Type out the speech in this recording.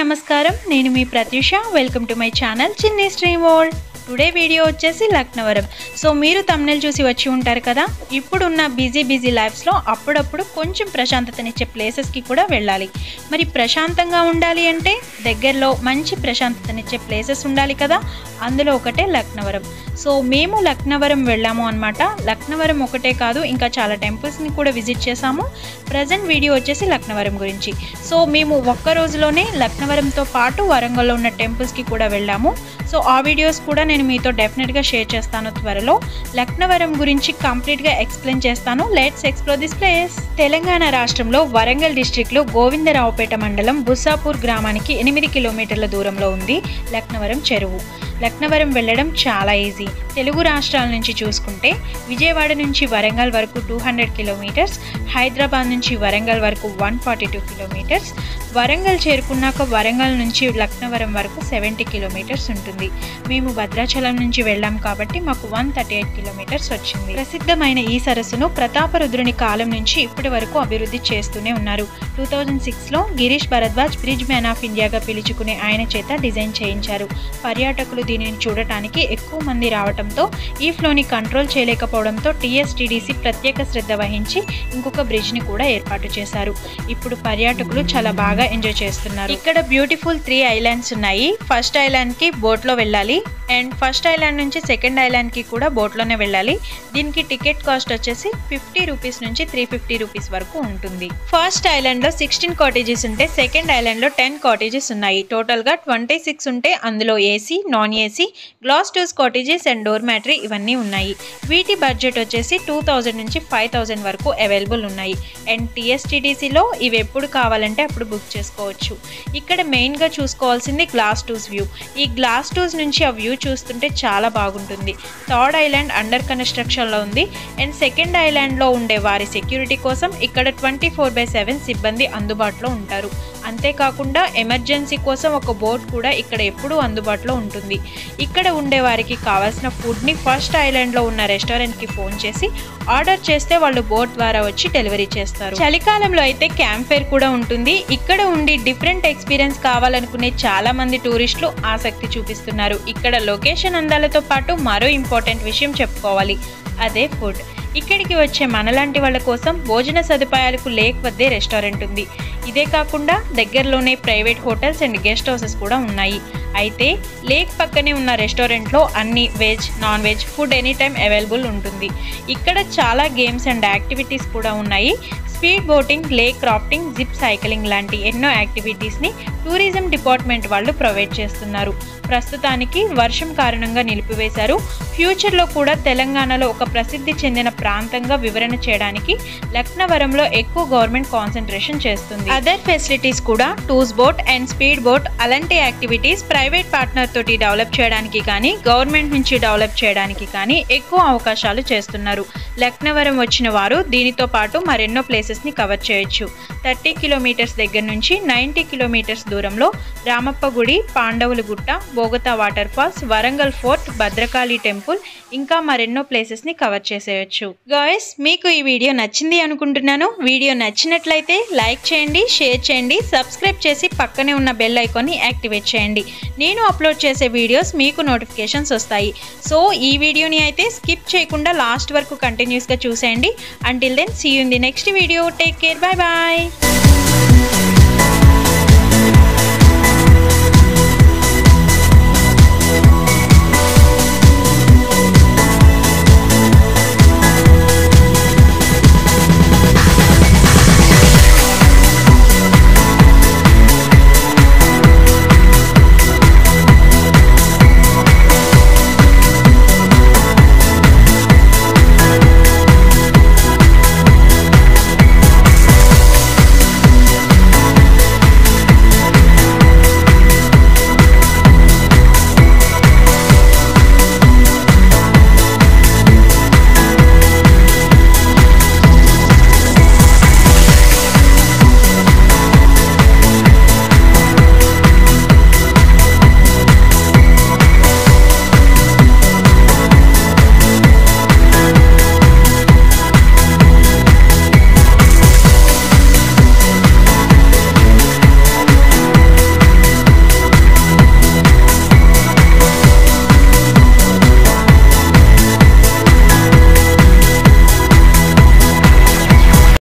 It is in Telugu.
నమస్కారం నేను మీ Prathyusha welcome to my channel Chinni stream world today video వచ్చేసి లక్నవరం సో మీరు తమ్నెల్ చూసి వచ్చి ఉంటారు కదా ఇప్పుడున్న బిజీ బిజీ లైఫ్స్లో అప్పుడప్పుడు కొంచెం ప్రశాంతతనిచ్చే ప్లేసెస్కి కూడా వెళ్ళాలి మరి ప్రశాంతంగా ఉండాలి అంటే దగ్గరలో మంచి ప్రశాంతతనిచ్చే ప్లేసెస్ ఉండాలి కదా అందులో ఒకటే లక్నవరం సో మేము లక్నవరం వెళ్ళాము అనమాట లక్నవరం ఒకటే కాదు ఇంకా చాలా టెంపుల్స్ని కూడా విజిట్ చేసాము ప్రజెంట్ వీడియో వచ్చేసి లక్నవరం గురించి సో మేము ఒక్క రోజులోనే లక్నవరంతో పాటు వరంగల్లో ఉన్న టెంపుల్స్కి కూడా వెళ్ళాము సో ఆ వీడియోస్ కూడా నేను మీతో డెఫినెట్గా షేర్ చేస్తాను త్వరలో లక్నవరం గురించి కంప్లీట్గా ఎక్స్ప్లెయిన్ చేస్తాను let's explore this place Telangana రాష్ట్రంలో వరంగల్ డిస్ట్రిక్ట్లో గోవిందరావుపేట మండలం బుస్సాపూర్ గ్రామానికి ఎనిమిది కిలోమీటర్ల దూరంలో ఉంది లక్నవరం చెరువు లక్నవరం వెళ్ళడం చాలా ఈజీ తెలుగు రాష్ట్రాల నుంచి చూసుకుంటే విజయవాడ నుంచి వరంగల్ వరకు టూ హండ్రెడ్ కిలోమీటర్స్ హైదరాబాద్ నుంచి వరంగల్ వరకు one forty two kilometres Warangal చేరుకున్నాక వరంగల్ నుంచి లక్నవరం వరకు సెవెంటీ కిలోమీటర్స్ ఉంటుంది మేము భద్రాచలం నుంచి వెళ్ళాం కాబట్టి మాకు వన్ థర్టీ ఎయిట్ కిలోమీటర్స్ వచ్చింది ప్రసిద్ధమైన ఈ సరస్సును ప్రతాపరుద్రుని కాలం నుంచి ఇప్పటి వరకు అభివృద్ధి చేస్తూనే ఉన్నారు టూ థౌజండ్ సిక్స్లో Girish Bharadwaj bridge man of ఇండియాగా పిలుచుకునే ఆయన చేత డిజైన్ చేయించారు పర్యాటకులు దీనిని చూడటానికి ఎక్కువ మంది రావడంతో ఈ ఫ్లోని కంట్రోల్ చేయలేకపోవడంతో టీఎస్టీడీసీ ప్రత్యేక శ్రద్ధ వహించి ఇంకొక బ్రిడ్జ్ని కూడా ఏర్పాటు చేశారు ఇప్పుడు పర్యాటకులు చాలా బాగా ఎంజాయ్ చేస్తున్నారు ఇక్కడ బ్యూటిఫుల్ త్రీ ఐలాండ్స్ ఉన్నాయి ఫస్ట్ ఐలాండ్కి బోట్లో వెళ్ళాలి అండ్ ఫస్ట్ ఐలాండ్ నుంచి సెకండ్ ఐలాండ్కి కూడా బోట్లోనే వెళ్ళాలి దీనికి టికెట్ కాస్ట్ వచ్చేసి ఫిఫ్టీ రూపీస్ నుంచి త్రీ ఫిఫ్టీ రూపీస్ వరకు ఉంటుంది ఫస్ట్ ఐలాండ్లో సిక్స్టీన్ కాటేజెస్ ఉంటే సెకండ్ ఐలాండ్లో టెన్ కాటేజెస్ ఉన్నాయి టోటల్గా ట్వంటీ సిక్స్ ఉంటే అందులో ఏసీ నాన్ ఏసీ గ్లాస్ టూస్ కాటేజెస్ అండ్ డోర్ మ్యాట్రీ ఇవన్నీ ఉన్నాయి వీటి బడ్జెట్ వచ్చేసి టూ థౌజండ్ నుంచి ఫైవ్ థౌజండ్ వరకు అవైలబుల్ ఉన్నాయి అండ్ టీఎస్టీడీసీలో ఇవి ఎప్పుడు కావాలంటే అప్పుడు బుక్ చేసుకోవచ్చు ఇక్కడ మెయిన్గా చూసుకోవాల్సింది గ్లాస్ టూస్ వ్యూ ఈ గ్లాస్ టూస్ నుంచి ఆ వ్యూ చూస్తుంటే చాలా బాగుంటుంది థర్డ్ ఐలాండ్ అండర్ కన్స్ట్రక్షన్లో ఉంది అండ్ సెకండ్ ఐలాండ్లో ఉండే వారి సెక్యూరిటీ కోసం ఇక్కడ ట్వంటీ ఫోర్ బై సెవెన్ సిబ్బంది అందుబాటులో ఉంటారు అంతేకాకుండా ఎమర్జెన్సీ కోసం ఒక బోట్ కూడా ఇక్కడ ఎప్పుడూ అందుబాటులో ఉంటుంది ఇక్కడ ఉండే వారికి కావాల్సిన ఫుడ్ని ఫస్ట్ ఐలాండ్లో ఉన్న రెస్టారెంట్కి ఫోన్ చేసి ఆర్డర్ చేస్తే వాళ్ళు బోట్ ద్వారా వచ్చి డెలివరీ చేస్తారు చలికాలంలో అయితే క్యాంప్ ఫేర్ కూడా ఉంటుంది ఇక్కడ ఉండి డిఫరెంట్ ఎక్స్పీరియన్స్ కావాలనుకునే చాలా మంది టూరిస్టులు ఆసక్తి చూపిస్తున్నారు ఇక్కడ లొకేషన్ అందాలతో పాటు మరో ఇంపార్టెంట్ విషయం చెప్పుకోవాలి అదే ఫుడ్ ఇక్కడికి వచ్చే మనలాంటి వాళ్ళ కోసం భోజన సదుపాయాలకు లేక్ వద్దే రెస్టారెంట్ ఉంది ఇదే కాకుండా దగ్గరలోనే private hotels and guest houses కూడా ఉన్నాయి అయితే లేక్ పక్కనే ఉన్న రెస్టారెంట్లో అన్ని veg non veg food any time available ఉంటుంది ఇక్కడ చాలా గేమ్స్ అండ్ యాక్టివిటీస్ కూడా ఉన్నాయి speed boating lake crafting zip cycling లాంటి ఎన్నో యాక్టివిటీస్ని టూరిజం డిపార్ట్మెంట్ వాళ్ళు ప్రొవైడ్ చేస్తున్నారు ప్రస్తుతానికి వర్షం కారణంగా నిలిపివేశారు ఫ్యూచర్లో కూడా తెలంగాణలో ఒక ప్రసిద్ధి చెందిన ప్రాంతంగా వివరణ చేయడానికి లక్నవరంలో ఎక్కువ గవర్నమెంట్ కాన్సన్ట్రేషన్ చేస్తుంది అదర్ ఫెసిలిటీస్ కూడా టూస్ బోట్ అండ్ స్పీడ్ బోట్ అలాంటి యాక్టివిటీస్ ప్రైవేట్ పార్ట్నర్ తోటి డెవలప్ చేయడానికి కానీ గవర్నమెంట్ నుంచి డెవలప్ చేయడానికి కానీ ఎక్కువ అవకాశాలు చేస్తున్నారు లక్నవరం వచ్చిన వారు దీనితో పాటు మరెన్నో ప్లేసెస్ని కవర్ చేయొచ్చు థర్టీ కిలోమీటర్స్ దగ్గర నుంచి నైంటీ కిలోమీటర్స్ దూరంలో రామప్ప గుడి పాండవుల గుట్ట Bogatha water falls Warangal fort Bhadrakali temple ఇంకా మరెన్నో ప్లేసెస్ని కవర్ చేసేయచ్చు గాయస్ మీకు ఈ వీడియో నచ్చింది అనుకుంటున్నాను వీడియో నచ్చినట్లయితే లైక్ చేయండి షేర్ చేయండి సబ్స్క్రైబ్ చేసి పక్కనే ఉన్న బెల్ ఐకాన్ని యాక్టివేట్ చేయండి నేను అప్లోడ్ చేసే వీడియోస్ మీకు నోటిఫికేషన్స్ వస్తాయి సో ఈ వీడియోని అయితే స్కిప్ చేయకుండా లాస్ట్ వరకు కంటిన్యూస్గా చూసేయండి until then see you in the next video take care bye bye